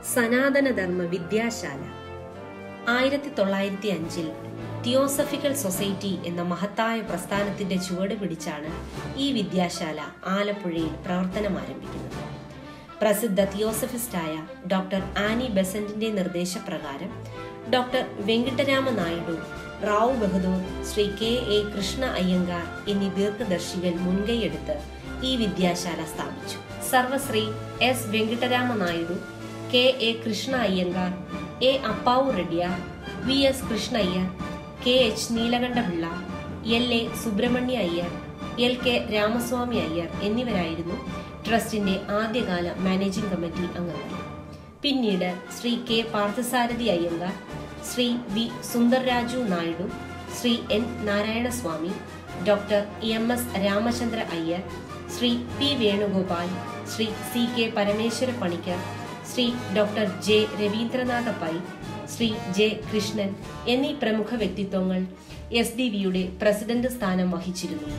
സനാതനധർമ്മ വിദ്യാശാല ആയിരത്തി തൊള്ളായിരത്തി അഞ്ചിൽ തിയോസഫിക്കൽ സൊസൈറ്റി എന്ന മഹത്തായ പ്രസ്ഥാനത്തിന്റെ ചുവട് പിടിച്ചാണ് ഈ വിദ്യാശാല ആലപ്പുഴയിൽ പ്രവർത്തനം ആരംഭിക്കുന്നത് പ്രസിദ്ധ തിയോസഫിസ്റ്റായ ഡോക്ടർ ആനി ബെസന്റിന്റെ നിർദ്ദേശപ്രകാരം doctor Venkatarama Naidu Rao Bahadur Shri K A Krishna Iyengar എന്നീ ദീർഘദർശികൾ മുൻകൈയെടുത്ത് ഈ വിദ്യാശാല സ്ഥാപിച്ചു Sarvashri S Venkatarama Naidu K A Krishna Iyengar A Appavu Reddiar V S Krishnaiyer K H Neelakantapillai L A Subrahmanya Iyer L K Ramaswamy Iyer എന്നിവരായിരുന്നു ട്രസ്റ്റിന്റെ ആദ്യകാല മാനേജിംഗ് കമ്മിറ്റി അംഗങ്ങൾ പിന്നീട് Shri K Parthasarathy Iyengar Shri V Sundararaju Naidu Shri N Narayanaswamy doctor M S Ramachandra Iyer Shri P Venugopal Shri C K Parameswara Panicker Shri doctor J Ravindranatha Pai Shri J Krishnan എന്നീ പ്രമുഖ വ്യക്തിത്വങ്ങൾ എസ് ഡി വിയുടെ പ്രസിഡന്റ് സ്ഥാനം വഹിച്ചിരുന്നു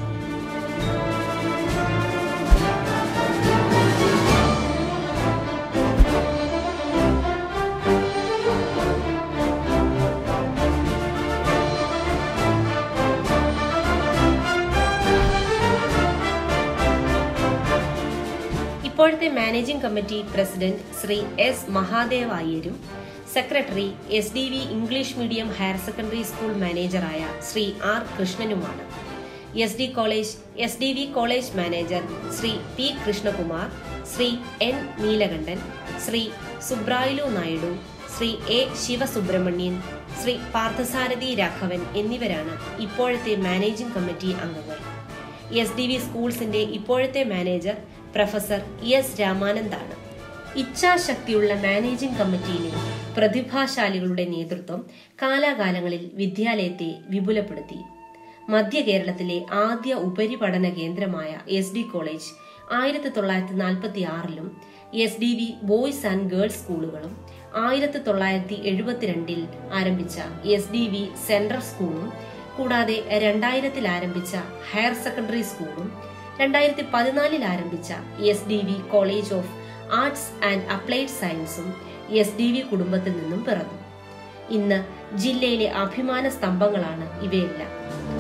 ഇപ്പോഴത്തെ managing committee president Shri S Mahadev അയ്യരും secretary S D V English medium higher secondary school മാനേജറായ ശ്രീ ആർ കൃഷ്ണനുമാണ് S D college S D V college manager Shri P Krishnakumar Shri N Neelakantan Shri Subrayilu Naidu Shri A Sivasubramanian Shri Parthasarathy Raghavan എന്നിവരാണ് ഇപ്പോഴത്തെ മാനേജിംഗ് കമ്മിറ്റി അംഗങ്ങൾ എസ് ഡി വി സ്കൂൾസിന്റെ ഇപ്പോഴത്തെ മാനേജർ പ്രൊഫസർ എസ് രാമാനന്ദാണ് ഇച്ഛാശക്തിയുള്ള മാനേജിംഗ് കമ്മിറ്റിയിലെ പ്രതിഭാശാലികളുടെ നേതൃത്വം കാലാകാലങ്ങളിൽ വിദ്യാലയത്തെ വിപുലപ്പെടുത്തി മധ്യ കേരളത്തിലെ ആദ്യ ഉപരിപഠന കേന്ദ്രമായ എസ് ഡി കോളേജ് ആയിരത്തി തൊള്ളായിരത്തി നാൽപ്പത്തി ആറിലും S D V boys and girls സ്കൂളുകളും ആയിരത്തി തൊള്ളായിരത്തി എഴുപത്തിരണ്ടിൽ ആരംഭിച്ച എസ് ഡി വി സെൻട്രൽ സ്കൂളും കൂടാതെ രണ്ടായിരത്തിൽ ആരംഭിച്ച ഹയർ സെക്കൻഡറി സ്കൂളും രണ്ടായിരത്തി പതിനാലിൽ ആരംഭിച്ച S D V college of arts and applied സയൻസും എസ് ഡി വി കുടുംബത്തിൽ നിന്നും പിറന്നു ഇന്ന് ജില്ലയിലെ അഭിമാന സ്തംഭങ്ങളാണ് ഇവയെല്ലാം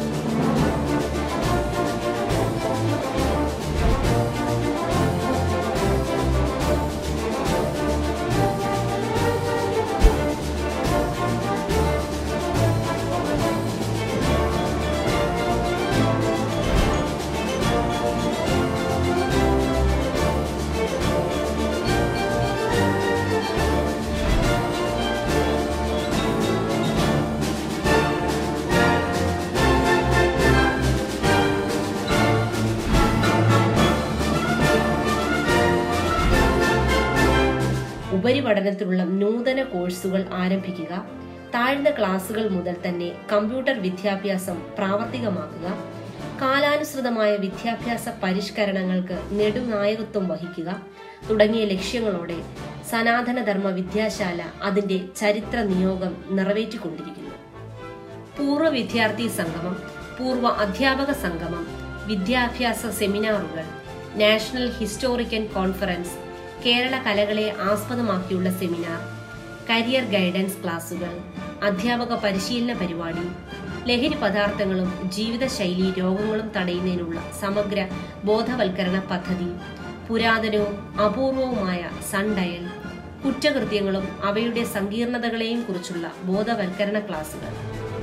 ഉപരിപഠനത്തിലുള്ള നൂതന കോഴ്സുകൾ ആരംഭിക്കുക താഴ്ന്ന ക്ലാസുകൾ മുതൽ തന്നെ കമ്പ്യൂട്ടർ വിദ്യാഭ്യാസം പ്രാവർത്തികമാക്കുക കാലാനുസൃതമായ വിദ്യാഭ്യാസ പരിഷ്കരണങ്ങൾക്ക് നെടുനായകത്വം വഹിക്കുക തുടങ്ങിയ ലക്ഷ്യങ്ങളോടെ സനാതനധർമ്മ വിദ്യാശാല അതിന്റെ ചരിത്ര നിയോഗം നിറവേറ്റിക്കൊണ്ടിരിക്കുന്നു പൂർവ്വ വിദ്യാർത്ഥി സംഗമം പൂർവ്വ അധ്യാപക സംഗമം വിദ്യാഭ്യാസ സെമിനാറുകൾ നാഷണൽ ഹിസ്റ്റോറിക്കൽ കോൺഫറൻസ് കേരള കലകളെ ആസ്പദമാക്കിയുള്ള സെമിനാർ കരിയർ ഗൈഡൻസ് ക്ലാസുകൾ അധ്യാപക പരിശീലന പരിപാടി ലഹരി പദാർത്ഥങ്ങളും ജീവിതശൈലി രോഗങ്ങളും തടയുന്നതിനുള്ള സമഗ്ര ബോധവൽക്കരണ പദ്ധതി പുരാതനവും അപൂർവവുമായ സൺഡയൽ കുറ്റകൃത്യങ്ങളും അവയുടെ സങ്കീർണതകളെയും കുറിച്ചുള്ള ബോധവൽക്കരണ ക്ലാസുകൾ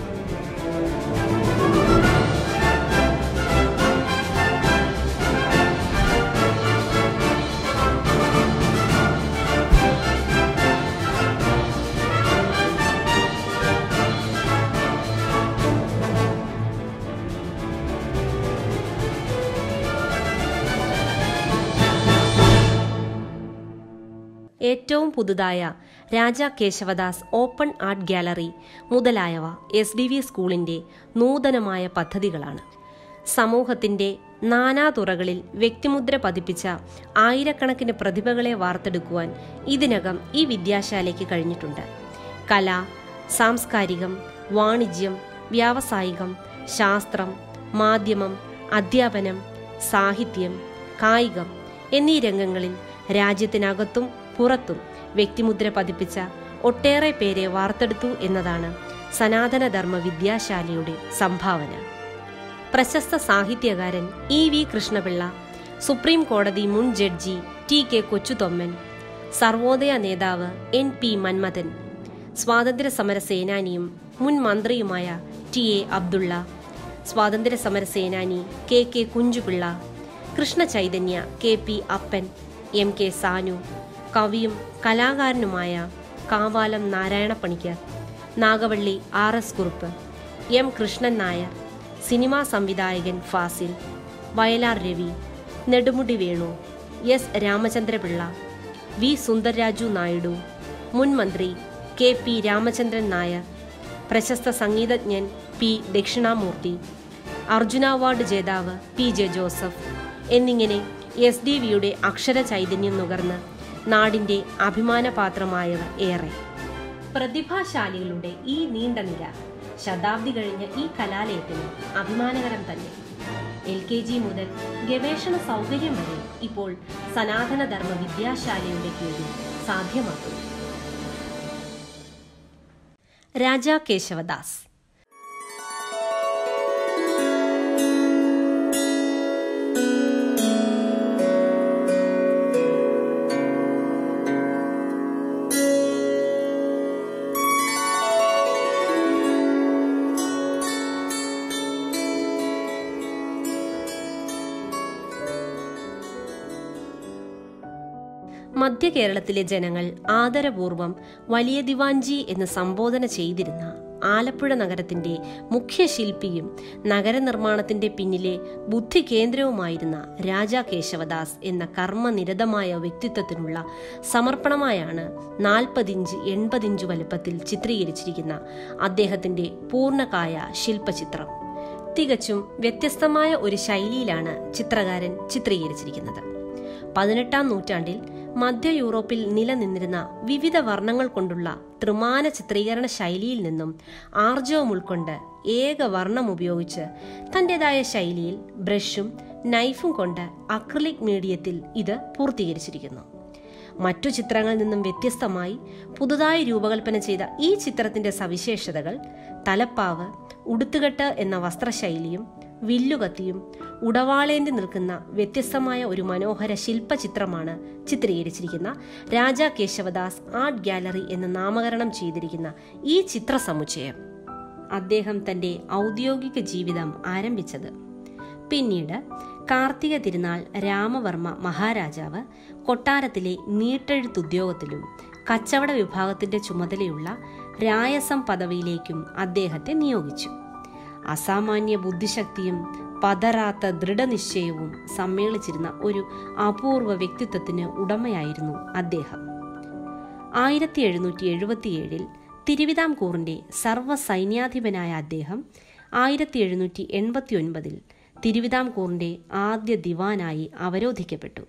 ഏറ്റവും പുതുതായ Raja Kesavadas open art gallery മുതലായവ എസ് ഡി വി സ്കൂളിന്റെ നൂതനമായ പദ്ധതികളാണ് സമൂഹത്തിന്റെ നാനാതുറകളിൽ വ്യക്തിമുദ്ര പതിപ്പിച്ച ആയിരക്കണക്കിന് പ്രതിഭകളെ വാർത്തെടുക്കുവാൻ ഇതിനകം ഈ വിദ്യാശാലയ്ക്ക് കഴിഞ്ഞിട്ടുണ്ട് കല സാംസ്കാരികം വാണിജ്യം വ്യാവസായികം ശാസ്ത്രം മാധ്യമം അധ്യാപനം സാഹിത്യം കായികം എന്നീ രംഗങ്ങളിൽ രാജ്യത്തിനകത്തും പുറത്തും വ്യക്തിമുദ്ര പതിപ്പിച്ച ഒട്ടേറെ പേരെ വാർത്തെടുത്തു എന്നതാണ് സനാതനധർമ്മ വിദ്യാശാലയുടെ സംഭാവന പ്രശസ്ത സാഹിത്യകാരൻ ഇ വി കൃഷ്ണപിള്ള സുപ്രീം കോടതി മുൻ judge T K Kochuthomman Sarvodaya നേതാവ് എൻ പി മന്മഥൻ സ്വാതന്ത്ര്യ സമര സേനാനിയും മുൻ മന്ത്രിയുമായ ടി എ അബ്ദുള്ള സ്വാതന്ത്ര്യ സമര സേനാനി K K Kunjupillai Krishna Chaitanya K P Appan M K Sanu കവിയും കലാകാരനുമായ Kavalam Narayana Panicker Nagavally R S Kurup M Krishnan Nair cinema സംവിധായകൻ ഫാസിൽ വയലാർ രവി നെടുമുടി വേണു എസ് രാമചന്ദ്രപിള്ള വി സുന്ദർരാജു നായിഡു മുൻ മന്ത്രി കെ പി രാമചന്ദ്രൻ നായർ പ്രശസ്ത സംഗീതജ്ഞൻ പി ദക്ഷിണാമൂർത്തി അർജുന അവാർഡ് ജേതാവ് പി ജെ ജോസഫ് എന്നിങ്ങനെ എസ് ഡി വിയുടെ അക്ഷര ചൈതന്യം നുകർന്ന് നാടിന്റെ അഭിമാനപാത്രമായവർ ഏറെ പ്രതിഭാശാലികളുടെ ഈ നീണ്ട നിര ശതാബ്ദി കഴിഞ്ഞ ഈ കലാലയത്തിന് അഭിമാനകരം തന്നെ എൽ കെ ജി മുതൽ ഗവേഷണ സൗകര്യം വരെ ഇപ്പോൾ സനാതനധർമ്മ വിദ്യാശാലയുടെ കീഴിൽ സാധ്യമാക്കുന്നു രാജാ കേശവദാസ് മധ്യ കേരളത്തിലെ ജനങ്ങൾ ആദരപൂർവം വലിയ ദിവാൻജി എന്ന് സംബോധന ചെയ്തിരുന്ന ആലപ്പുഴ നഗരത്തിന്റെ മുഖ്യ ശില്പിയും നഗരനിർമ്മാണത്തിന്റെ പിന്നിലെ ബുദ്ധി കേന്ദ്രവുമായിരുന്ന രാജാ കേശവദാസ് എന്ന കർമ്മനിരതമായ വ്യക്തിത്വത്തിനുള്ള സമർപ്പണമായാണ് നാൽപ്പതിഞ്ച് എൺപതിഞ്ച് വലുപ്പത്തിൽ ചിത്രീകരിച്ചിരിക്കുന്ന അദ്ദേഹത്തിന്റെ പൂർണ്ണകായ ശില്പചിത്രം തികച്ചും വ്യത്യസ്തമായ ഒരു ശൈലിയിലാണ് ചിത്രകാരൻ ചിത്രീകരിച്ചിരിക്കുന്നത് പതിനെട്ടാം നൂറ്റാണ്ടിൽ മധ്യ യൂറോപ്പിൽ നിലനിന്നിരുന്ന വിവിധ വർണ്ണങ്ങൾ കൊണ്ടുള്ള ത്രിമാന ചിത്രീകരണ ശൈലിയിൽ നിന്നും ആർജവം ഉൾക്കൊണ്ട് ഏക വർണ്ണം ഉപയോഗിച്ച് തൻ്റെതായ ശൈലിയിൽ ബ്രഷും നൈഫും കൊണ്ട് അക്രിലിക് മീഡിയത്തിൽ ഇത് പൂർത്തീകരിച്ചിരിക്കുന്നു മറ്റു ചിത്രങ്ങളിൽ നിന്നും വ്യത്യസ്തമായി പുതുതായി രൂപകൽപ്പന ചെയ്ത ഈ ചിത്രത്തിന്റെ സവിശേഷതകൾ തലപ്പാവ് ഉടുത്തുകെട്ട് എന്ന വസ്ത്രശൈലിയും വില്ലുകത്തിയും ഉടവാളേന്തി നിൽക്കുന്ന വ്യത്യസ്തമായ ഒരു മനോഹര ശില്പചിത്രമാണ് ചിത്രീകരിച്ചിരിക്കുന്ന രാജാ കേശവദാസ് ആർട്ട് ഗാലറി എന്ന് നാമകരണം ചെയ്തിരിക്കുന്ന ഈ ചിത്ര സമുച്ചയം അദ്ദേഹം തന്റെ ഔദ്യോഗിക ജീവിതം ആരംഭിച്ചത് പിന്നീട് കാർത്തിക തിരുനാൾ രാമവർമ്മ മഹാരാജാവ് കൊട്ടാരത്തിലെ നീട്ടെഴുത്തുദ്യോഗത്തിലും കച്ചവട വിഭാഗത്തിന്റെ ചുമതലയുള്ള രായസം പദവിയിലേക്കും അദ്ദേഹത്തെ നിയോഗിച്ചു അസാമാന്യ ബുദ്ധിശക്തിയും പതറാത്ത ദൃഢനിശ്ചയവും സമ്മേളിച്ചിരുന്ന ഒരു അപൂർവ വ്യക്തിത്വത്തിന് ഉടമയായിരുന്നു അദ്ദേഹം ആയിരത്തി എഴുന്നൂറ്റി എഴുപത്തിയേഴിൽ തിരുവിതാംകൂറിന്റെ സർവ്വസൈന്യാധിപനായ അദ്ദേഹം ആയിരത്തി എഴുന്നൂറ്റി എൺപത്തി ഒൻപതിൽ തിരുവിതാംകൂറിന്റെ ആദ്യ ദിവാനായി അവരോധിക്കപ്പെട്ടു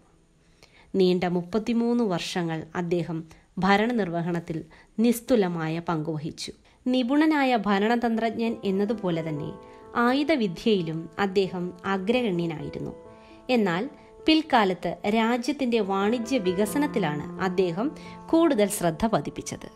നീണ്ട മുപ്പത്തിമൂന്ന് വർഷങ്ങൾ അദ്ദേഹം ഭരണനിർവഹണത്തിൽ നിസ്തുലമായ പങ്കുവഹിച്ചു നിപുണനായ ഭരണതന്ത്രജ്ഞൻ എന്നതുപോലെ തന്നെ ആയുധവിദ്യയിലും അദ്ദേഹം അഗ്രഗണ്യനായിരുന്നു എന്നാൽ പിൽക്കാലത്ത് രാജ്യത്തിന്റെ വാണിജ്യ വികസനത്തിലാണ് അദ്ദേഹം കൂടുതൽ ശ്രദ്ധ പതിപ്പിച്ചത്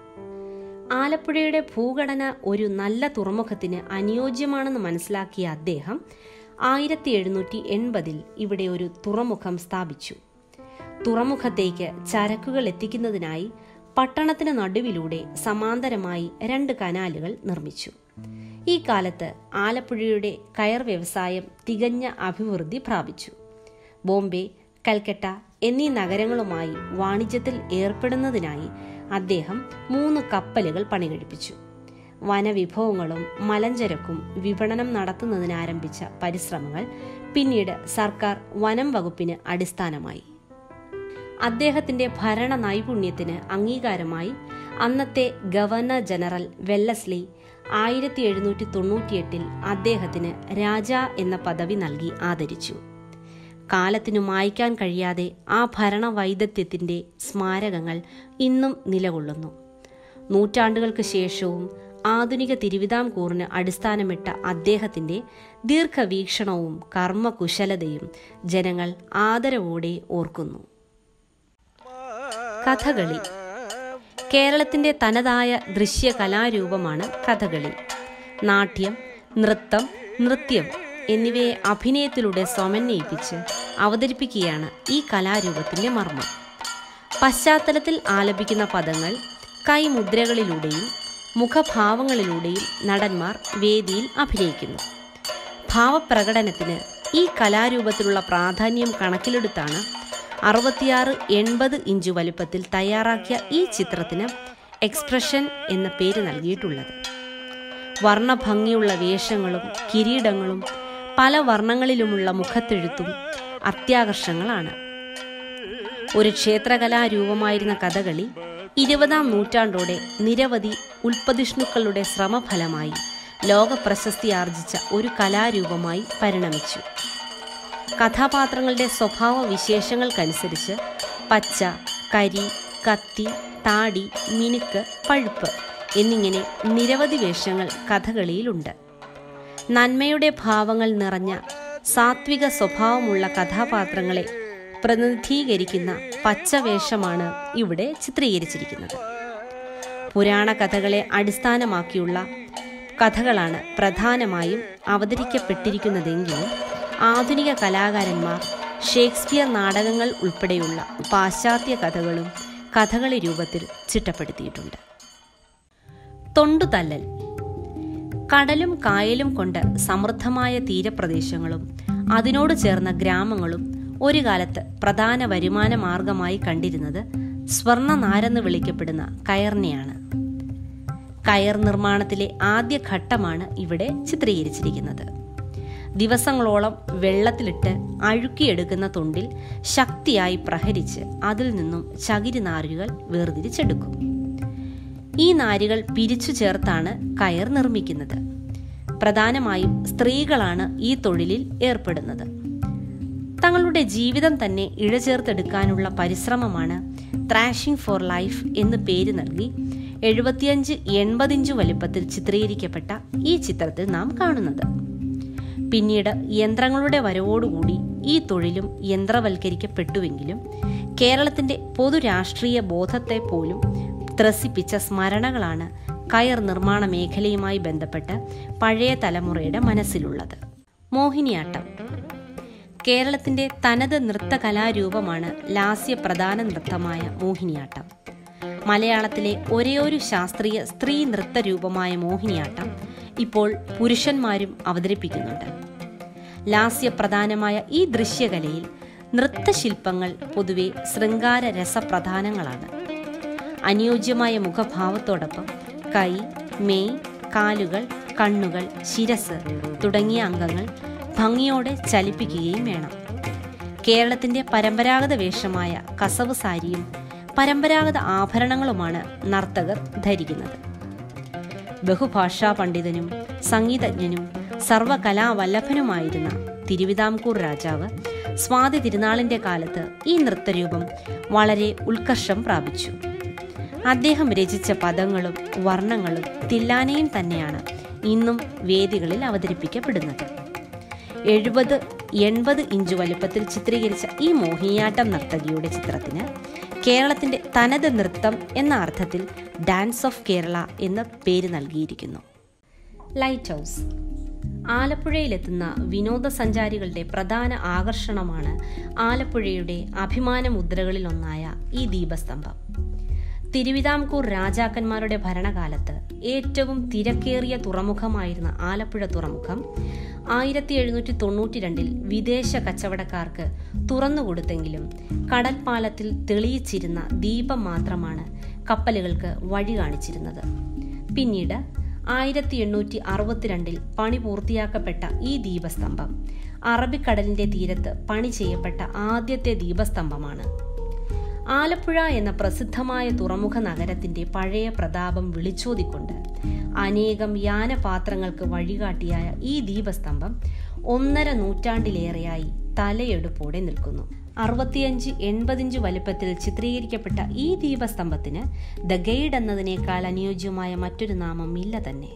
ആലപ്പുഴയുടെ ഭൂഘടന ഒരു നല്ല തുറമുഖത്തിന് അനുയോജ്യമാണെന്ന് മനസ്സിലാക്കിയ അദ്ദേഹം ആയിരത്തി എഴുന്നൂറ്റി എൺപതിൽ ഇവിടെ ഒരു തുറമുഖം സ്ഥാപിച്ചു തുറമുഖത്തേക്ക് ചരക്കുകൾ എത്തിക്കുന്നതിനായി പട്ടണത്തിന് നടുവിലൂടെ സമാന്തരമായി രണ്ട് കനാലുകൾ നിർമ്മിച്ചു ഈ കാലത്ത് ആലപ്പുഴയുടെ കയർ വ്യവസായം തികഞ്ഞ അഭിവൃദ്ധി പ്രാപിച്ചു ബോംബെ കൽക്കട്ട എന്നീ നഗരങ്ങളുമായി വാണിജ്യത്തിൽ ഏർപ്പെടുന്നതിനായി അദ്ദേഹം മൂന്ന് കപ്പലുകൾ പണികഴിപ്പിച്ചു വനവിഭവങ്ങളും മലഞ്ചരക്കും വിപണനം നടത്തുന്നതിന് ആരംഭിച്ച പരിശ്രമങ്ങൾ പിന്നീട് സർക്കാർ വനം വകുപ്പിന് അടിസ്ഥാനമായി അദ്ദേഹത്തിന്റെ ഭരണ നൈപുണ്യത്തിന് അംഗീകാരമായി അന്നത്തെ ഗവർണർ ജനറൽ വെല്ലസ്ലി ആയിരത്തി എഴുന്നൂറ്റി തൊണ്ണൂറ്റിയെട്ടിൽ അദ്ദേഹത്തിന് രാജ എന്ന പദവി നൽകി ആദരിച്ചു കാലത്തിനു മായ്ക്കാൻ കഴിയാതെ ആ ഭരണ വൈദഗ്ധ്യത്തിന്റെ സ്മാരകങ്ങൾ ഇന്നും നിലകൊള്ളുന്നു നൂറ്റാണ്ടുകൾക്ക് ശേഷവും ആധുനിക തിരുവിതാംകൂറിന് അടിസ്ഥാനമിട്ട അദ്ദേഹത്തിന്റെ ദീർഘവീക്ഷണവും കർമ്മകുശലതയും ജനങ്ങൾ ആദരവോടെ ഓർക്കുന്നു കഥകളി കേരളത്തിന്റെ തനതായ ദൃശ്യ കലാരൂപമാണ് കഥകളി നാട്യം നൃത്തം നൃത്യം എന്നിവയെ അഭിനയത്തിലൂടെ സമന്വയിപ്പിച്ച് അവതരിപ്പിക്കുകയാണ് ഈ കലാരൂപത്തിന്റെ മർമ്മം പശ്ചാത്തലത്തിൽ ആലപിക്കുന്ന പദങ്ങൾ കൈമുദ്രകളിലൂടെയും മുഖഭാവങ്ങളിലൂടെയും നടന്മാർ വേദിയിൽ അഭിനയിക്കുന്നു ഭാവപ്രകടനത്തിന് ഈ കലാരൂപത്തിലുള്ള പ്രാധാന്യം കണക്കിലെടുത്താണ് അറുപത്തിയാറ് എൺപത് ഇഞ്ച് വലുപ്പത്തിൽ തയ്യാറാക്കിയ ഈ ചിത്രത്തിന് എക്സ്പ്രഷൻ എന്ന പേര് നൽകിയിട്ടുള്ളത് വർണ്ണഭംഗിയുള്ള വേഷങ്ങളും കിരീടങ്ങളും പല വർണ്ണങ്ങളിലുമുള്ള മുഖത്തെഴുത്തും അത്യാകർഷങ്ങളാണ് ഒരു ക്ഷേത്രകലാരൂപമായിരുന്ന കഥകളി ഇരുപതാം നൂറ്റാണ്ടോടെ നിരവധി ഉൽപ്പതിഷ്ണുക്കളുടെ ശ്രമഫലമായി ലോകപ്രശസ്തി ആർജിച്ച ഒരു കലാരൂപമായി പരിണമിച്ചു കഥാപാത്രങ്ങളുടെ സ്വഭാവ വിശേഷങ്ങൾക്കനുസരിച്ച് പച്ച കരി കത്തി താടി മിനുക്ക് പഴുപ്പ് എന്നിങ്ങനെ നിരവധി വേഷങ്ങൾ കഥകളിയിലുണ്ട് നന്മയുടെ ഭാവങ്ങൾ നിറഞ്ഞ സാത്വിക സ്വഭാവമുള്ള കഥാപാത്രങ്ങളെ പ്രതിനിധീകരിക്കുന്ന പച്ചവേഷമാണ് ഇവിടെ ചിത്രീകരിച്ചിരിക്കുന്നത് പുരാണ കഥകളെ അടിസ്ഥാനമാക്കിയുള്ള കഥകളാണ് പ്രധാനമായും അവതരിക്കപ്പെട്ടിരിക്കുന്നതെങ്കിലും ആധുനിക കലാകാരന്മാർ ഷേക്സ്പിയർ നാടകങ്ങൾ ഉൾപ്പെടെയുള്ള പാശ്ചാത്യ കഥകളും കഥകളി രൂപത്തിൽ ചിട്ടപ്പെടുത്തിയിട്ടുണ്ട് തൊണ്ടുതല്ലൽ കടലും കായലും കൊണ്ട് സമൃദ്ധമായ തീരപ്രദേശങ്ങളും അതിനോട് ചേർന്ന ഗ്രാമങ്ങളും ഒരു കാലത്ത് പ്രധാന വരുമാന മാർഗമായി കണ്ടിരുന്നത് സ്വർണ്ണ നാരെന്ന് വിളിക്കപ്പെടുന്ന കയറിനെയാണ് കയർ നിർമ്മാണത്തിലെ ആദ്യ ഘട്ടമാണ് ഇവിടെ ചിത്രീകരിച്ചിരിക്കുന്നത് ദിവസങ്ങളോളം വെള്ളത്തിലിട്ട് അഴുക്കിയെടുക്കുന്ന തൊണ്ടിൽ ശക്തിയായി പ്രഹരിച്ച് അതിൽ നിന്നും ചകിരി നാരുകൾ വേർതിരിച്ചെടുക്കും ഈ നാരുകൾ പിരിച്ചു ചേർത്താണ് കയർ നിർമ്മിക്കുന്നത് പ്രധാനമായും സ്ത്രീകളാണ് ഈ തൊഴിലിൽ ഏർപ്പെടുന്നത് തങ്ങളുടെ ജീവിതം തന്നെ ഇഴചേർത്തെടുക്കാനുള്ള പരിശ്രമമാണ് ത്രാഷിംഗ് ഫോർ ലൈഫ് എന്ന് പേര് നൽകി എഴുപത്തിയഞ്ച് എൺപതിഞ്ച് വലുപ്പത്തിൽ ചിത്രീകരിക്കപ്പെട്ട ഈ ചിത്രത്തിൽ നാം കാണുന്നത് പിന്നീട് യന്ത്രങ്ങളുടെ വരവോടുകൂടി ഈ തൊഴിലും യന്ത്രവൽക്കരിക്കപ്പെട്ടുവെങ്കിലും കേരളത്തിന്റെ പൊതു രാഷ്ട്രീയ ബോധത്തെ പോലും ത്രസിപ്പിച്ച സ്മരണകളാണ് കയർ നിർമ്മാണ മേഖലയുമായി ബന്ധപ്പെട്ട് പഴയ തലമുറയുടെ മനസ്സിലുള്ളത് മോഹിനിയാട്ടം കേരളത്തിന്റെ തനത് നൃത്ത കലാരൂപമാണ് ലാസ്യ പ്രധാന നൃത്തമായ മോഹിനിയാട്ടം മലയാളത്തിലെ ഒരേയൊരു ശാസ്ത്രീയ സ്ത്രീ നൃത്ത രൂപമായ മോഹിനിയാട്ടം ഇപ്പോൾ പുരുഷന്മാരും അവതരിപ്പിക്കുന്നുണ്ട് ലാസ്യപ്രധാനമായ ഈ ദൃശ്യകലയിൽ നൃത്തശില്പങ്ങൾ പൊതുവെ ശൃംഗാര രസപ്രധാനങ്ങളാണ് അനുയോജ്യമായ മുഖഭാവത്തോടൊപ്പം കൈ മേയ് കാലുകൾ കണ്ണുകൾ ശിരസ് തുടങ്ങിയ അംഗങ്ങൾ ഭംഗിയോടെ ചലിപ്പിക്കുകയും വേണം കേരളത്തിന്റെ പരമ്പരാഗത വേഷമായ കസവ് സാരിയും പരമ്പരാഗത ആഭരണങ്ങളുമാണ് നർത്തകർ ധരിക്കുന്നത് ബഹുഭാഷാ പണ്ഡിതനും സംഗീതജ്ഞനും സർവകലാവല്ലഭനുമായിരുന്ന തിരുവിതാംകൂർ രാജാവ് സ്വാതി തിരുനാളിന്റെ കാലത്ത് ഈ നൃത്തരൂപം വളരെ ഉത്കർഷം പ്രാപിച്ചു അദ്ദേഹം രചിച്ച പദങ്ങളും വർണ്ണങ്ങളും തില്ലാനയും തന്നെയാണ് ഇന്നും വേദികളിൽ അവതരിപ്പിക്കപ്പെടുന്നത് എഴുപത് എൺപത് ഇഞ്ച് വലുപ്പത്തിൽ ചിത്രീകരിച്ച ഈ മോഹിനിയാട്ടം നർത്തകിയുടെ ചിത്രത്തിന് കേരളത്തിന്റെ തനത് നൃത്തം എന്ന അർത്ഥത്തിൽ ഡാൻസ് ഓഫ് കേരള എന്ന പേര് നൽകിയിരിക്കുന്നു ലൈറ്റ് ഹൗസ് ആലപ്പുഴയിലെത്തുന്ന വിനോദസഞ്ചാരികളുടെ പ്രധാന ആകർഷണമാണ് ആലപ്പുഴയുടെ അഭിമാന മുദ്രകളിലൊന്നായ ഈ ദീപസ്തംഭം തിരുവിതാംകൂർ രാജാക്കന്മാരുടെ ഭരണകാലത്ത് ഏറ്റവും തിരക്കേറിയ തുറമുഖമായിരുന്ന ആലപ്പുഴ തുറമുഖം ആയിരത്തി എഴുന്നൂറ്റി തൊണ്ണൂറ്റി രണ്ടിൽ വിദേശ കച്ചവടക്കാർക്ക് തുറന്നുകൊടുത്തെങ്കിലും കടൽപ്പാലത്തിൽ തെളിയിച്ചിരുന്ന ദീപം മാത്രമാണ് കപ്പലുകൾക്ക് വഴി കാണിച്ചിരുന്നത് പിന്നീട് ആയിരത്തി എണ്ണൂറ്റി അറുപത്തിരണ്ടിൽ പണി പൂർത്തിയാക്കപ്പെട്ട ഈ ദീപസ്തംഭം അറബിക്കടലിന്റെ തീരത്ത് പണി ചെയ്യപ്പെട്ട ആദ്യത്തെ ദീപസ്തംഭമാണ് ആലപ്പുഴ എന്ന പ്രസിദ്ധമായ തുറമുഖ നഗരത്തിന്റെ പഴയ പ്രതാപം വിളിച്ചോതിക്കൊണ്ട് അനേകം യാനപാത്രങ്ങൾക്ക് വഴികാട്ടിയായ ഈ ദീപസ്തംഭം ഒന്നര നൂറ്റാണ്ടിലേറെയായി തലയെടുപ്പോടെ നിൽക്കുന്നു അറുപത്തിയഞ്ച് എൺപതിഞ്ച് വലുപ്പത്തിൽ ചിത്രീകരിക്കപ്പെട്ട ഈ ദീപസ്തംഭത്തിന് ദ ഗൈഡ് എന്നതിനേക്കാൾ അനുയോജ്യമായ മറ്റൊരു നാമം ഇല്ല തന്നെ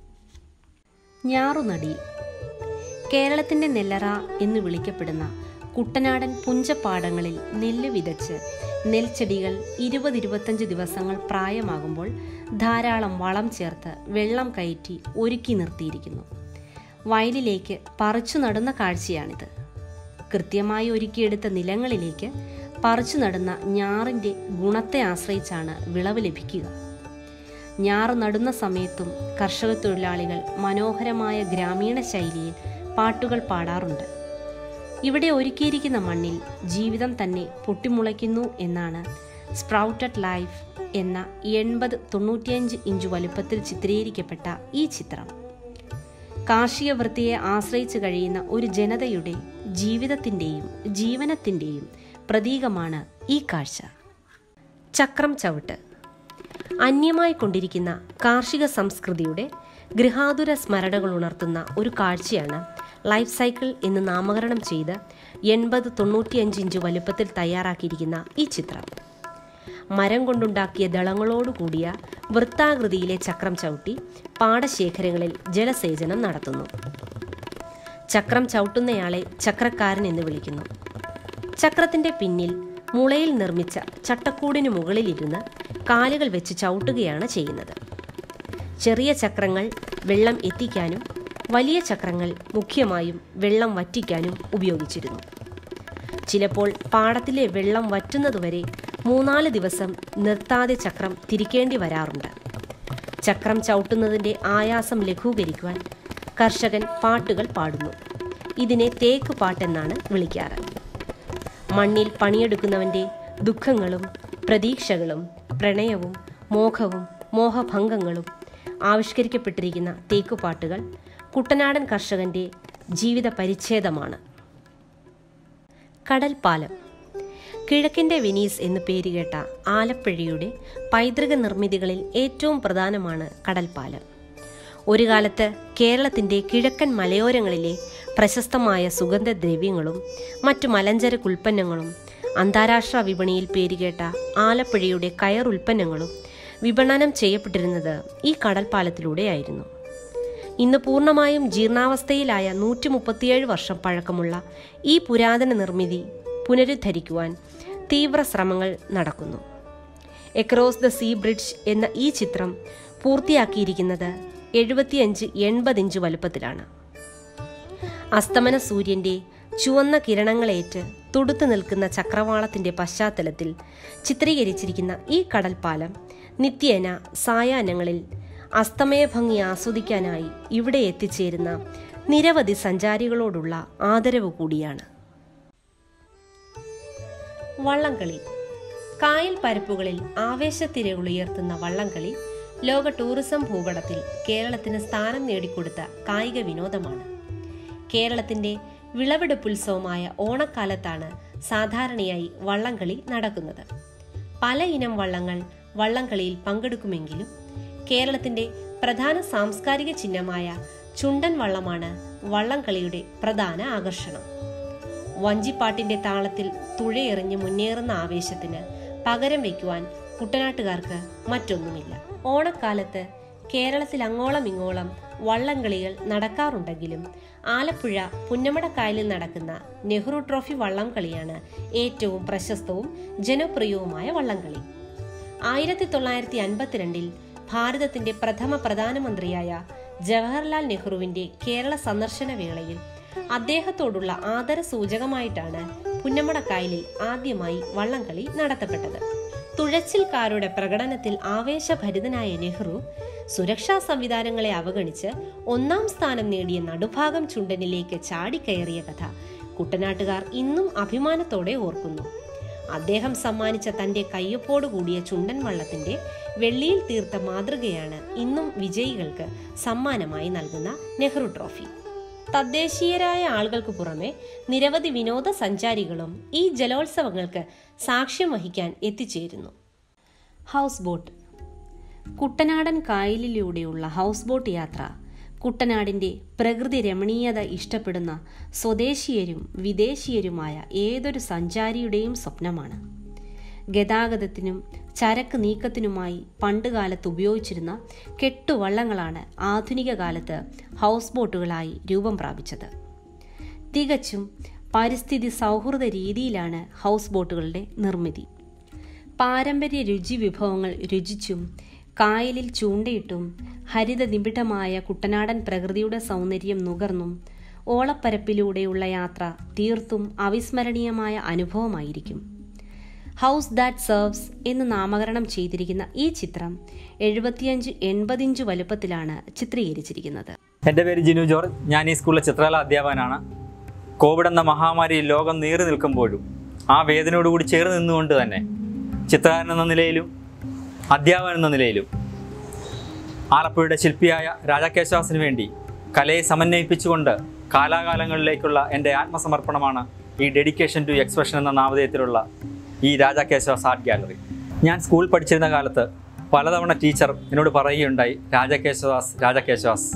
ഞാറുനടി കേരളത്തിന്റെ നെല്ലറ എന്ന് വിളിക്കപ്പെടുന്ന കുട്ടനാടൻ പുഞ്ചപ്പാടങ്ങളിൽ നെല്ല് വിതച്ച് നെൽച്ചെടികൾ ഇരുപതിരുപത്തഞ്ച് ദിവസങ്ങൾ പ്രായമാകുമ്പോൾ ധാരാളം വളം ചേർത്ത് വെള്ളം കയറ്റി ഒരുക്കി നിർത്തിയിരിക്കുന്നു വയലിലേക്ക് പറിച്ചു നടുന്ന കാഴ്ചയാണിത് കൃത്യമായി ഒരുക്കിയെടുത്ത നിലങ്ങളിലേക്ക് പറിച്ചു നടുന്ന ഞാറിൻ്റെ ഗുണത്തെ ആശ്രയിച്ചാണ് വിളവ് ലഭിക്കുക ഞാറ് നടുന്ന സമയത്തും കർഷക തൊഴിലാളികൾ മനോഹരമായ ഗ്രാമീണ ശൈലിയിൽ പാട്ടുകൾ പാടാറുണ്ട് ഇവിടെ ഒരുക്കിയിരിക്കുന്ന മണ്ണിൽ ജീവിതം തന്നെ പൊട്ടിമുളയ്ക്കുന്നു എന്നാണ് സ്പ്രൗട്ടഡ് ലൈഫ് എന്ന എൺപത് തൊണ്ണൂറ്റിയഞ്ച് ഇഞ്ച് വലുപ്പത്തിൽ ചിത്രീകരിക്കപ്പെട്ട ഈ ചിത്രം കാർഷിക വൃത്തിയെ ആശ്രയിച്ച് കഴിയുന്ന ഒരു ജനതയുടെ ജീവിതത്തിൻ്റെയും ജീവനത്തിൻ്റെയും പ്രതീകമാണ് ഈ കാഴ്ച ചക്രം ചവിട്ട് അന്യമായി കൊണ്ടിരിക്കുന്ന കാർഷിക സംസ്കൃതിയുടെ ഗൃഹാതുര സ്മരണകൾ ഉണർത്തുന്ന ഒരു കാഴ്ചയാണ് ലൈഫ് സൈക്കിൾ എന്ന് നാമകരണം ചെയ്ത് എൺപത് തൊണ്ണൂറ്റിയഞ്ച് ഇഞ്ച് വലുപ്പത്തിൽ തയ്യാറാക്കിയിരിക്കുന്ന ഈ ചിത്രം മരം കൊണ്ടുണ്ടാക്കിയ ദളങ്ങളോട് കൂടിയ വൃത്താകൃതിയിലെ ചക്രം ചവിട്ടി പാടശേഖരങ്ങളിൽ ജലസേചനം നടത്തുന്നു ചക്രം ചവിട്ടുന്നയാളെ ചക്രക്കാരൻ എന്ന് വിളിക്കുന്നു ചക്രത്തിന്റെ പിന്നിൽ മുളയിൽ നിർമ്മിച്ച ചട്ടക്കൂടിന് മുകളിലിരുന്ന് കാലുകൾ വെച്ച് ചവിട്ടുകയാണ് ചെയ്യുന്നത് ചെറിയ ചക്രങ്ങൾ വെള്ളം എത്തിക്കാനും വലിയ ചക്രങ്ങൾ മുഖ്യമായും വെള്ളം വറ്റിക്കാനും ഉപയോഗിച്ചിരുന്നു ചിലപ്പോൾ പാടത്തിലെ വെള്ളം വറ്റുന്നതുവരെ മൂന്നാല് ദിവസം നിർത്താതെ ചക്രം തിരിക്കേണ്ടി വരാറുണ്ട് ചക്രം ചവിട്ടുന്നതിൻ്റെ ആയാസം ലഘൂകരിക്കുവാൻ കർഷകൻ പാട്ടുകൾ പാടുന്നു ഇതിനെ തേക്ക് പാട്ടെന്നാണ് വിളിക്കാറ് മണ്ണിൽ പണിയെടുക്കുന്നവൻ്റെ ദുഃഖങ്ങളും പ്രതീക്ഷകളും പ്രണയവും മോഹവും മോഹഭംഗങ്ങളും ആവിഷ്കരിക്കപ്പെട്ടിരിക്കുന്ന തേക്കുപാട്ടുകൾ കുട്ടനാടൻ കർഷകന്റെ ജീവിത പരിച്ഛേദമാണ് കടൽപ്പാലം കിഴക്കിൻ്റെ വെനീസ് എന്ന് പേരുകേട്ട ആലപ്പുഴയുടെ പൈതൃക നിർമ്മിതികളിൽ ഏറ്റവും പ്രധാനമാണ് കടൽപ്പാലം ഒരു കാലത്ത് കേരളത്തിൻ്റെ കിഴക്കൻ മലയോരങ്ങളിലെ പ്രശസ്തമായ സുഗന്ധദ്രവ്യങ്ങളും മറ്റു മലഞ്ചരക്ക് ഉൽപ്പന്നങ്ങളും അന്താരാഷ്ട്ര വിപണിയിൽ പേരുകേട്ട ആലപ്പുഴയുടെ കയർ ഉൽപ്പന്നങ്ങളും വിപണനം ചെയ്യപ്പെട്ടിരുന്നത് ഈ കടൽപ്പാലത്തിലൂടെയായിരുന്നു ഇന്ന് പൂർണ്ണമായും ജീർണാവസ്ഥയിലായ നൂറ്റി മുപ്പത്തിയേഴ് വർഷം പഴക്കമുള്ള ഈ പുരാതന നിർമ്മിതി പുനരുദ്ധരിക്കുവാൻ തീവ്ര ശ്രമങ്ങൾ നടക്കുന്നു എക്രോസ് ദ സീ ബ്രിഡ്ജ് എന്ന ഈ ചിത്രം പൂർത്തിയാക്കിയിരിക്കുന്നത് എഴുപത്തിയഞ്ച് എൺപത് ഇഞ്ച് വലുപ്പത്തിലാണ് അസ്തമന സൂര്യന്റെ ചുവന്ന കിരണങ്ങളേറ്റ് തുടുത്തു നിൽക്കുന്ന ചക്രവാളത്തിന്റെ പശ്ചാത്തലത്തിൽ ചിത്രീകരിച്ചിരിക്കുന്ന ഈ കടൽപ്പാലം നിത്യേന സായാഹ്നങ്ങളിൽ അസ്തമയ ഭംഗി ആസ്വദിക്കാനായി ഇവിടെ എത്തിച്ചേരുന്ന നിരവധി സഞ്ചാരികളോടുള്ള ആദരവ് കൂടിയാണ് വള്ളംകളി കായൽ പരപ്പുകളിൽ ആവേശത്തിരകളുയർത്തുന്ന വള്ളംകളി ലോക ടൂറിസം ഭൂപടത്തിൽ കേരളത്തിന് സ്ഥാനം നേടിക്കൊടുത്ത കായിക വിനോദമാണ് കേരളത്തിന്റെ വിളവെടുപ്പുത്സവമായ ഓണക്കാലത്താണ് സാധാരണയായി വള്ളംകളി നടക്കുന്നത് പല ഇനം വള്ളങ്ങൾ വള്ളംകളിയിൽ പങ്കെടുക്കുമെങ്കിലും കേരളത്തിന്റെ പ്രധാന സാംസ്കാരിക ചിഹ്നമായ ചുണ്ടൻ വള്ളമാണ് വള്ളംകളിയുടെ പ്രധാന ആകർഷണം വഞ്ചിപ്പാട്ടിന്റെ താളത്തിൽ തുഴയെറിഞ്ഞ് മുന്നേറുന്ന ആവേശത്തിന് പകരം വയ്ക്കുവാൻ കുട്ടനാട്ടുകാർക്ക് മറ്റൊന്നുമില്ല ഓണക്കാലത്ത് കേരളത്തിൽ അങ്ങോളം ഇങ്ങോളം വള്ളംകളികൾ നടക്കാറുണ്ടെങ്കിലും ആലപ്പുഴ പുന്നമടക്കായലിൽ നടക്കുന്ന നെഹ്റു ട്രോഫി വള്ളം കളിയാണ് ഏറ്റവും പ്രശസ്തവും ജനപ്രിയവുമായ വള്ളംകളി ആയിരത്തി തൊള്ളായിരത്തി അൻപത്തിരണ്ടിൽ ഭാരതത്തിന്റെ പ്രഥമ പ്രധാനമന്ത്രിയായ ജവഹർലാൽ നെഹ്റുവിന്റെ കേരള സന്ദർശന വേളയിൽ അദ്ദേഹത്തോടുള്ള ആദര സൂചകമായിട്ടാണ് പുന്നമടക്കായലിൽ ആദ്യമായി വള്ളംകളി നടത്തപ്പെട്ടത് തുഴച്ചിൽക്കാരുടെ പ്രകടനത്തിൽ ആവേശഭരിതനായ നെഹ്റു സുരക്ഷാ സംവിധാനങ്ങളെ അവഗണിച്ച് ഒന്നാം സ്ഥാനം നേടിയ നടുഭാഗം ചുണ്ടനിലേക്ക് ചാടിക്കയറിയ കഥ കുട്ടനാട്ടുകാർ ഇന്നും അഭിമാനത്തോടെ ഓർക്കുന്നു അദ്ദേഹം സമ്മാനിച്ച തന്റെ കയ്യൊപ്പോടു കൂടിയ ചുണ്ടൻ വള്ളത്തിന്റെ വെള്ളിയിൽ തീർത്ത മാതൃകയാണ് ഇന്നും വിജയികൾക്ക് സമ്മാനമായി നൽകുന്ന നെഹ്റു ട്രോഫി തദ്ദേശീയരായ ആളുകൾക്ക് പുറമെ നിരവധി വിനോദസഞ്ചാരികളും ഈ ജലോത്സവങ്ങൾക്ക് സാക്ഷ്യം വഹിക്കാൻ എത്തിച്ചേരുന്നു ഹൗസ് ബോട്ട് കുട്ടനാടൻ കായലിലൂടെയുള്ള ഹൗസ് ബോട്ട് യാത്ര കുട്ടനാടിൻ്റെ പ്രകൃതി രമണീയത ഇഷ്ടപ്പെടുന്ന സ്വദേശീയരും വിദേശീയരുമായ ഏതൊരു സഞ്ചാരിയുടെയും സ്വപ്നമാണ് ഗതാഗതത്തിനും ചരക്ക് നീക്കത്തിനുമായി പണ്ടുകാലത്ത് ഉപയോഗിച്ചിരുന്ന കെട്ടുവള്ളങ്ങളാണ് ആധുനിക കാലത്ത് ഹൗസ് ബോട്ടുകളായി രൂപം പ്രാപിച്ചത് തികച്ചും പരിസ്ഥിതി സൗഹൃദ രീതിയിലാണ് ഹൗസ് ബോട്ടുകളുടെ നിർമ്മിതി പാരമ്പര്യ രുചി വിഭവങ്ങൾ രുചിച്ചും കായലിൽ ചൂണ്ടയിട്ടും ഹരിത നിബിഡമായ കുട്ടനാടൻ പ്രകൃതിയുടെ സൗന്ദര്യം നുകർന്നും ഓളപ്പരപ്പിലൂടെയുള്ള യാത്ര തീർത്തും അവിസ്മരണീയമായ അനുഭവമായിരിക്കും ഹൗസ് ദാറ്റ് സെർവ്സ് എന്ന് നാമകരണം ചെയ്തിരിക്കുന്ന ഈ ചിത്രം എഴുപത്തിയഞ്ച് എൺപത് ഇഞ്ച് വലുപ്പത്തിലാണ് ചിത്രീകരിച്ചിരിക്കുന്നത് എൻ്റെ പേര് ജിനു ജോർജ് ഞാൻ ഈ സ്കൂളിലെ ചിത്രകലാ അധ്യാപകനാണ് കോവിഡ് എന്ന മഹാമാരിയിൽ ലോകം നീറി നിൽക്കുമ്പോഴും ആ വേദനയോടുകൂടി ചേർന്ന് നിന്നുകൊണ്ട് തന്നെ ചിത്രകാരൻ എന്ന നിലയിലും അധ്യാപകൻ എന്ന നിലയിലും ആലപ്പുഴയുടെ ശില്പിയായ രാജാകേശവാസിന് വേണ്ടി കലയെ സമന്വയിപ്പിച്ചുകൊണ്ട് കാലാകാലങ്ങളിലേക്കുള്ള എൻ്റെ ആത്മസമർപ്പണമാണ് ഈ ഡെഡിക്കേഷൻ ടു എക്സ്പ്രഷൻ എന്ന നാമധേയത്തിലുള്ള ഈ രാജാകേശവാസ് ആർട്ട് ഗാലറി ഞാൻ സ്കൂൾ പഠിച്ചിരുന്ന കാലത്ത് പലതവണ ടീച്ചർ എന്നോട് പറയുകയുണ്ടായി രാജാകേശവാസ് രാജാകേശവാസ്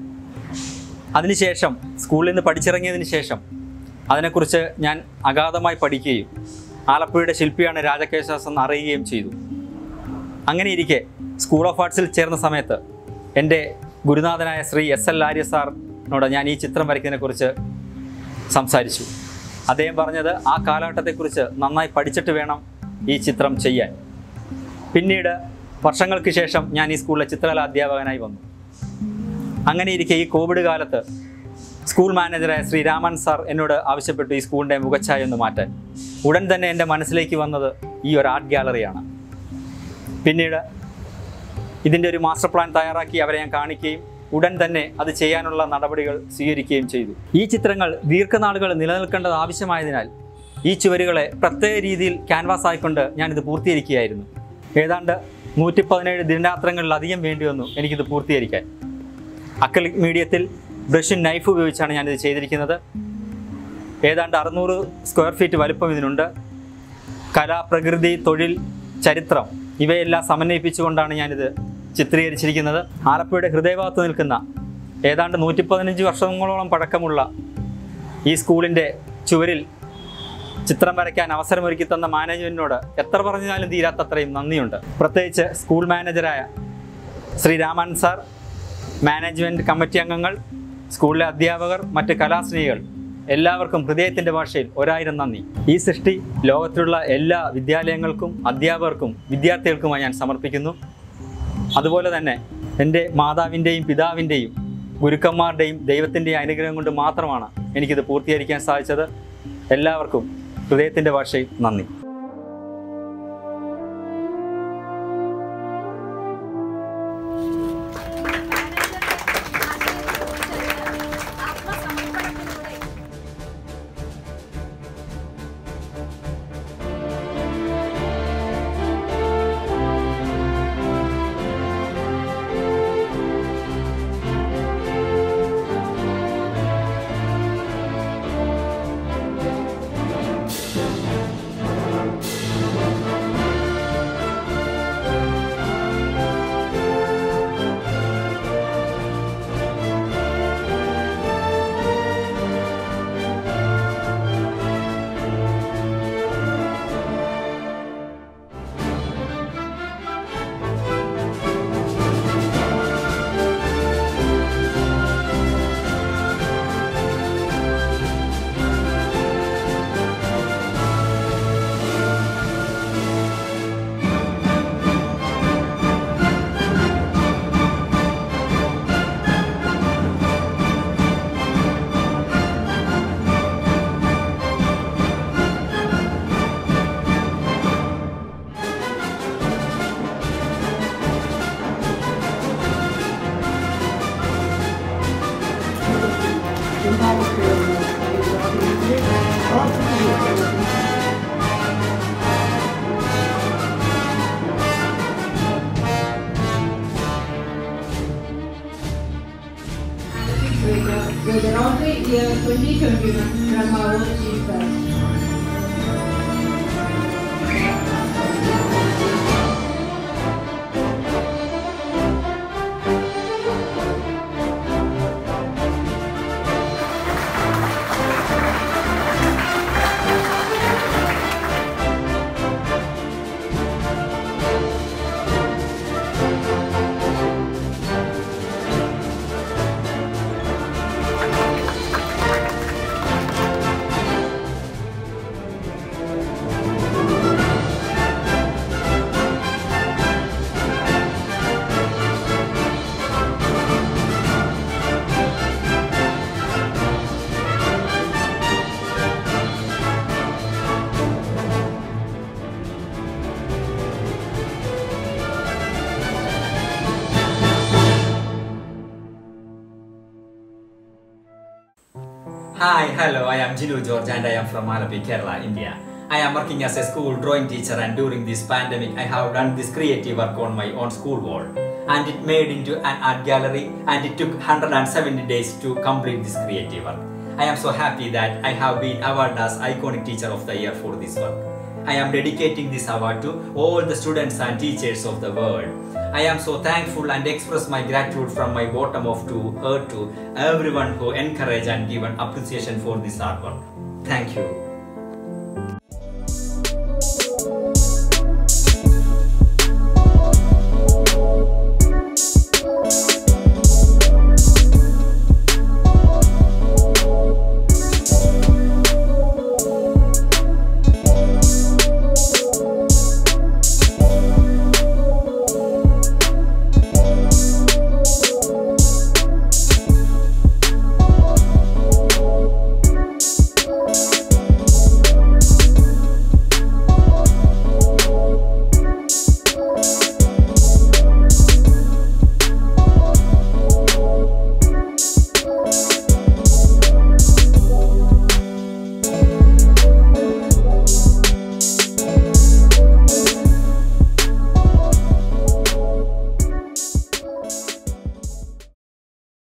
അതിനുശേഷം സ്കൂളിൽ നിന്ന് പഠിച്ചിറങ്ങിയതിന് ശേഷം അതിനെക്കുറിച്ച് ഞാൻ അഗാധമായി പഠിക്കുകയും ആലപ്പുഴയുടെ ശില്പിയാണ് രാജകേശവാസ് എന്ന് അറിയുകയും ചെയ്തു അങ്ങനെ ഇരിക്കെ സ്കൂൾ ഓഫ് ആർട്സിൽ ചേർന്ന സമയത്ത് എൻ്റെ ഗുരുനാഥനായ ശ്രീ എസ് എൽ ആര്യ സാറിനോട് ഞാൻ ഈ ചിത്രം വരയ്ക്കുന്നതിനെക്കുറിച്ച് സംസാരിച്ചു അദ്ദേഹം പറഞ്ഞത് ആ കാലഘട്ടത്തെക്കുറിച്ച് നന്നായി പഠിച്ചിട്ട് വേണം ഈ ചിത്രം ചെയ്യാൻ പിന്നീട് വർഷങ്ങൾക്ക് ശേഷം ഞാൻ ഈ സ്കൂളിലെ ചിത്രകലാ അധ്യാപകനായി വന്നു അങ്ങനെ ഇരിക്കെ ഈ കോവിഡ് കാലത്ത് സ്കൂൾ മാനേജറായ ശ്രീ രാമൻ സാർ എന്നോട് ആവശ്യപ്പെട്ടു ഈ സ്കൂളിൻ്റെ മുഖച്ഛായ ഒന്ന് മാറ്റാൻ ഉടൻ തന്നെ എൻ്റെ മനസ്സിലേക്ക് വന്നത് ഈ ഒരു ആർട്ട് ഗാലറിയാണ് പിന്നീട് ഇതിൻ്റെ ഒരു മാസ്റ്റർ പ്ലാൻ തയ്യാറാക്കി അവരെ ഞാൻ കാണിക്കുകയും ഉടൻ തന്നെ അത് ചെയ്യാനുള്ള നടപടികൾ സ്വീകരിക്കുകയും ചെയ്തു ഈ ചിത്രങ്ങൾ ദീർഘനാളുകൾ നിലനിൽക്കേണ്ടത് ആവശ്യമായതിനാൽ ഈ ചുവരുകളെ പ്രത്യേക രീതിയിൽ ക്യാൻവാസ് ആയിക്കൊണ്ട് ഞാനിത് പൂർത്തീകരിക്കുകയായിരുന്നു ഏതാണ്ട് നൂറ്റി പതിനേഴ് ദിനരാത്രങ്ങളിലധികം വേണ്ടി വന്നു എനിക്കിത് പൂർത്തീകരിക്കാൻ അക്രലിക് മീഡിയത്തിൽ ബ്രഷും നൈഫ് ഉപയോഗിച്ചാണ് ഞാനിത് ചെയ്തിരിക്കുന്നത് ഏതാണ്ട് അറുന്നൂറ് സ്ക്വയർ ഫീറ്റ് വലുപ്പം ഇതിനുണ്ട് കല പ്രകൃതി തൊഴിൽ ചരിത്രം ഇവയെല്ലാം സമന്വയിപ്പിച്ചുകൊണ്ടാണ് ഞാനിത് ചിത്രീകരിച്ചിരിക്കുന്നത് ആലപ്പുഴയുടെ ഹൃദയഭാഗത്ത് നിൽക്കുന്ന ഏതാണ്ട് നൂറ്റി പതിനഞ്ച് വർഷങ്ങളോളം പഴക്കമുള്ള ഈ സ്കൂളിൻ്റെ ചുവരിൽ ചിത്രം വരയ്ക്കാൻ അവസരമൊരുക്കി തന്ന മാനേജ്മെൻറ്റിനോട് എത്ര പറഞ്ഞാലും തീരാത്തത്രയും നന്ദിയുണ്ട് പ്രത്യേകിച്ച് സ്കൂൾ മാനേജരായ Shri Raman sir management committee അംഗങ്ങൾ സ്കൂളിലെ അധ്യാപകർ മറ്റ് കലാസ്നേഹികൾ എല്ലാവർക്കും ഹൃദയത്തിൻ്റെ ഭാഷയിൽ ഒരായിരം നന്ദി ഈ സൃഷ്ടി ലോകത്തിലുള്ള എല്ലാ വിദ്യാലയങ്ങൾക്കും അധ്യാപകർക്കും വിദ്യാർത്ഥികൾക്കുമായി ഞാൻ സമർപ്പിക്കുന്നു അതുപോലെ തന്നെ എൻ്റെ മാതാവിൻ്റെയും പിതാവിൻ്റെയും ഗുരുക്കന്മാരുടെയും ദൈവത്തിൻ്റെയും അനുഗ്രഹം കൊണ്ട് മാത്രമാണ് എനിക്കിത് പൂർത്തീകരിക്കാൻ സാധിച്ചത് എല്ലാവർക്കും ഹൃദയത്തിൻ്റെ ഭാഷയിൽ നന്ദി with the Rotary Year 2021 from our own chief guest. Hi, hello, I am Jinu George and I am from Malapi, Kerala, India. I am working as a school drawing teacher and during this pandemic I have done this creative work on my own school wall. And it made into an art gallery and it took 170 days to complete this creative work. I am so happy that I have been awarded as iconic teacher of the year for this work. I am dedicating this award to all the students and teachers of the world. I am so thankful and express my gratitude from my bottom of to earth to everyone who encourage and give an appreciation for this artwork. Thank you.